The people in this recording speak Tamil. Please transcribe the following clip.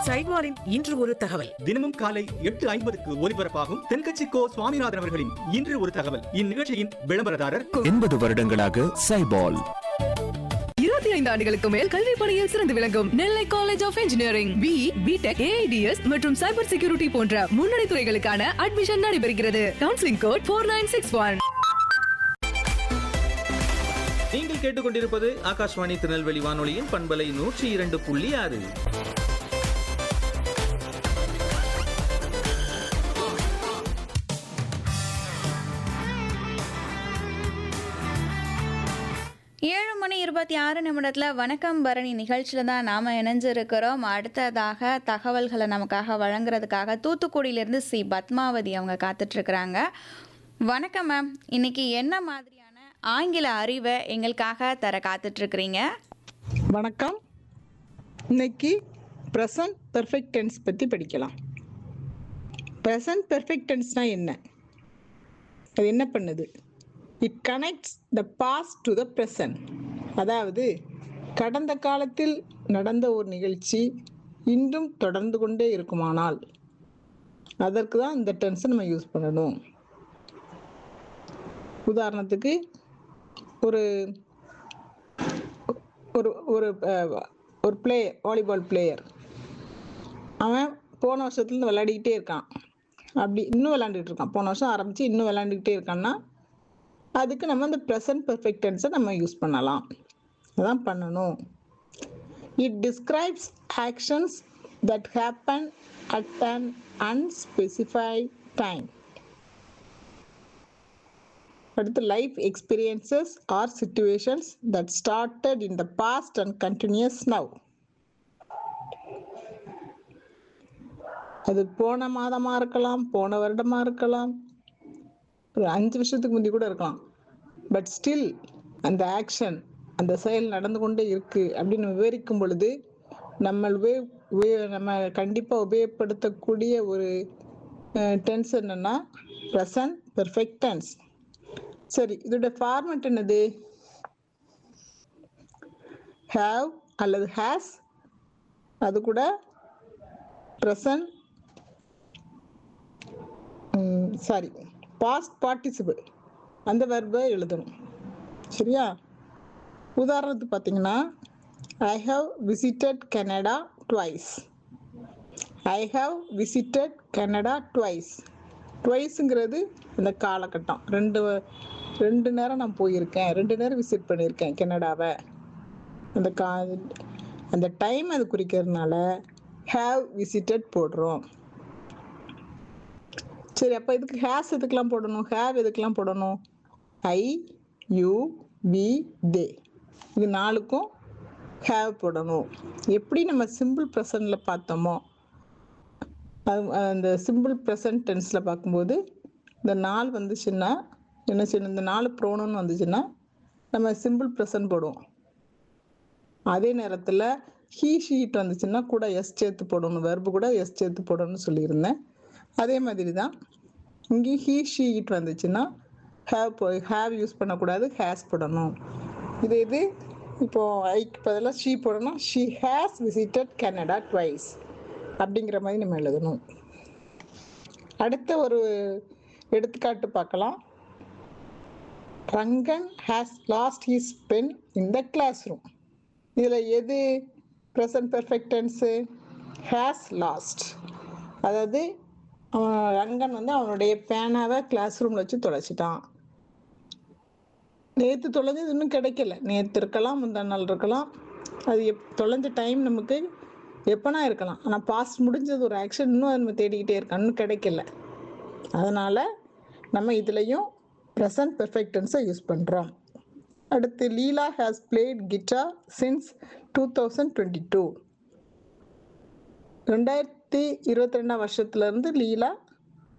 சைவாரின் இன்று ஒரு தகவல் தினமும் காலை எட்டு ஐம்பதுக்கு ஒலிபரப்பாகும் தென்கட்சி கோ சுவாமிநாதன் அவர்களின் இன்று ஒரு தகவல் இந்நிகழ்ச்சியின் விளம்பரதாரர் எண்பது வருடங்களாக சைபால் இருபத்தி ஐந்து ஆண்டுகளுக்கு மேல் கல்வி பணியில் சிறந்து விளங்கும் Nellai college of engineering B BTech AIDS மற்றும் சைபர் செக்யூரிட்டி போன்ற முன்னணி துறைகளுக்கான அட்மிஷன் நடைபெறுகிறது counselling code four nine six one நீங்கள் கேட்டுக்கொண்டிருப்பது ஆகாஷ்வாணி திருநெல்வேலி வானொலியின் பண்பலை நூற்றி இரண்டு புள்ளி ஆறு ஏழு மணி இருபத்தி ஆறு நிமிடத்தில் வணக்கம் பரணி நிகழ்ச்சியில் தான் நாம் இணைஞ்சிருக்கிறோம் அடுத்ததாக தகவல்களை நமக்காக வழங்குறதுக்காக தூத்துக்குடியிலேருந்து சி பத்மாவதி அவங்க காத்துட்ருக்குறாங்க வணக்கம் மேம் இன்னைக்கு என்ன மாதிரியான ஆங்கில அறிவை எங்களுக்காக தர காத்துட்ருக்குறீங்க வணக்கம் இன்னைக்கு ப்ரெசன்ட் பெர்ஃபெக்ட் டென்ஸ் பற்றி படிக்கலாம் ப்ரெசன்ட் பெர்ஃபெக்ட் டென்ஸ்னா என்ன அது என்ன பண்ணுது it connects the past to the present அதாவது கடந்த காலத்தில் நடந்த ஒரு நிகழ்ச்சி இன்றும் தொடர்ந்து கொண்டே இருக்குமானால் அதற்கு தான் இந்த டென்ஸை நம்ம யூஸ் பண்ணணும் உதாரணத்துக்கு ஒரு ஒரு ஒரு அஹ், ஒரு பிளே வாலிபால் பிளேயர் அவன் போன வருஷத்துலேருந்து விளையாடிக்கிட்டே இருக்கான் அப்படி இன்னும் விளையாண்டுட்டு இருக்கான் போன வருஷம் ஆரம்பித்து இன்னும் விளையாண்டுக்கிட்டே இருக்கான்னா அதுக்கு நம்ம இந்த ப்ரெசன்ட் பெர்ஃபெக்ட் டென்ஸை நம்ம யூஸ் பண்ணலாம் அதான் பண்ணணும் it describes actions that happen at an unspecified time அடுத்து life experiences or situations that started in the past and continues now அது போன மாதமா இருக்கலாம் போன வருடமா இருக்கலாம் ஒரு அஞ்சு வருஷத்துக்கு முந்தி கூட இருக்கலாம் பட் ஸ்டில் அந்த ஆக்ஷன் அந்த செயல் நடந்து கொண்டே இருக்கு அப்படின்னு விவரிக்கும் பொழுது நம்ம உபய உபய நம்ம கண்டிப்பாக உபயோகப்படுத்தக்கூடிய ஒரு டென்ஸ் என்னன்னா ப்ரெசன்ட் பெர்ஃபெக்ட் டென்ஸ் சரி இதோட ஃபார்மட் என்னது ஹேவ் அல்லது ஹேஸ் அது கூட ப்ரெசன்ட் சாரி பாஸ்ட் பார்ட்டிசிபிள் அந்த வெர்பை எழுதணும் சரியா உதாரணத்துக்கு பார்த்தீங்கன்னா I have visited Canada twice I have visited Canada twice ட்வைஸுங்கிறது அந்த காலகட்டம் ரெண்டு வ- ரெண்டு நேரம் நான் போயிருக்கேன் ரெண்டு நேரம் விசிட் பண்ணியிருக்கேன் கனடாவை அந்த கா அந்த டைம் அது குறிக்கிறதுனால ஹேவ் விசிட்டட் போடுறோம் சரி அப்போ இதுக்கு ஹேஸ் எதுக்கெல்லாம் போடணும் ஹேவ் எதுக்கெல்லாம் போடணும் ஐ யூ வி தே இது நாலுக்கும் ஹேவ் போடணும் எப்படி நம்ம சிம்பிள் ப்ரெசன்ட்டில் பார்த்தோமோ அது அந்த சிம்பிள் ப்ரெசன்ட் டென்ஸில் பார்க்கும்போது இந்த நாள் வந்துச்சுன்னா என்ன செய்யணும் இந்த நாலு ப்ரோனோன்னு வந்துச்சுன்னா நம்ம சிம்பிள் ப்ரெசன்ட் போடுவோம் அதே நேரத்தில் ஹீ ஷீட் வந்துச்சுன்னா கூட எஸ் சேர்த்து போடணும் வெர்பு கூட எஸ் சேர்த்து போடணும்னு சொல்லியிருந்தேன் அதே மாதிரி தான் இங்கேயும் ஹீ ஷீட் வந்துச்சுன்னா ஹேவ் போ ஹேவ் யூஸ் பண்ணக்கூடாது ஹேஸ் போடணும் இது இது இப்போது ஐக்கு பதிலாக ஷீ போடணும் she has visited Canada twice அப்படிங்கிற மாதிரி நம்ம எழுதணும் அடுத்த ஒரு எடுத்துக்காட்டு பார்க்கலாம் Rangan has lost his pen in the classroom இதில் எது present perfect tense has lost அதாவது அவன் ரங்கன் வந்து அவனுடைய பேனாவை கிளாஸ் ரூமில் வச்சு தொலைச்சிட்டான் நேற்று தொலைஞ்சது இன்னும் கிடைக்கல நேற்று இருக்கலாம் முந்தா நாள் இருக்கலாம் அது எப் தொலைஞ்ச டைம் நமக்கு எப்போனா இருக்கலாம் ஆனால் பாஸ்ட் முடிஞ்சது ஒரு ஆக்ஷன் இன்னும் நம்ம தேடிக்கிட்டே இருக்கோம் இன்னும் கிடைக்கல அதனால் நம்ம இதுலேயும் ப்ரெசன்ட் பெர்ஃபெக்டன்ஸை யூஸ் பண்ணுறோம் அடுத்து Leela has played guitar since two thousand twenty two ரெண்டாயிரத்தி இருபத்தி ரெண்டாம் வருஷத்துலேருந்து லீலா